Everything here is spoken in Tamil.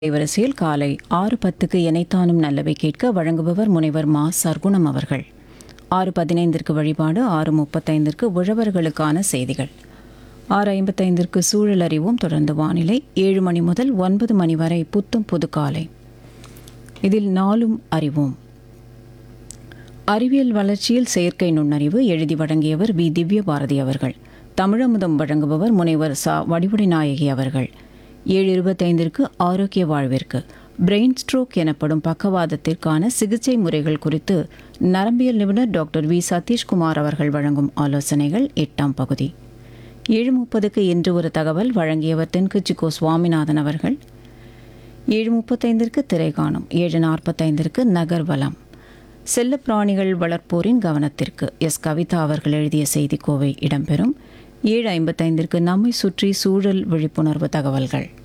வரிசையில் காலை ஆறு பத்துக்கு இணைத்தானும் நல்லவை கேட்க வழங்குபவர் முனைவர் மா சர்க்குணம் அவர்கள் ஆறு பதினைந்திற்கு வழிபாடு ஆறு முப்பத்தைந்திற்கு உழவர்களுக்கான செய்திகள் ஆறு ஐம்பத்தைந்திற்கு சூழல் அறிவும் தொடர்ந்து வானிலை ஏழு மணி முதல் ஒன்பது மணி வரை புத்தும் புது காலை இதில் நாளும் அறிவோம் அறிவியல் வளர்ச்சியில் செயற்கை நுண்ணறிவு எழுதி வழங்கியவர் வி திவ்ய பாரதி அவர்கள் தமிழமுதம் வழங்குபவர் முனைவர் சா வடிவுடை நாயகி அவர்கள் ஏழு இருபத்தைந்திற்கு ஆரோக்கிய வாழ்விற்கு பிரெயின் ஸ்ட்ரோக் எனப்படும் பக்கவாதத்திற்கான சிகிச்சை முறைகள் குறித்து நரம்பியல் நிபுணர் டாக்டர் வி சதீஷ்குமார் அவர்கள் வழங்கும் ஆலோசனைகள் எட்டாம் பகுதி ஏழு முப்பதுக்கு இன்று ஒரு தகவல் வழங்கியவர் தென்கட்சி கோ சுவாமிநாதன் அவர்கள் ஏழு முப்பத்தைந்திற்கு திரைகாணும் ஏழு நாற்பத்தைந்திற்கு நகர்வலம் செல்லப்பிராணிகள் வளர்ப்போரின் கவனத்திற்கு எஸ் கவிதா அவர்கள் எழுதிய செய்தி கோவை இடம்பெறும் ஏழு ஐம்பத்தைந்திற்கு நம்மை சுற்றி சூழல் விழிப்புணர்வு தகவல்கள்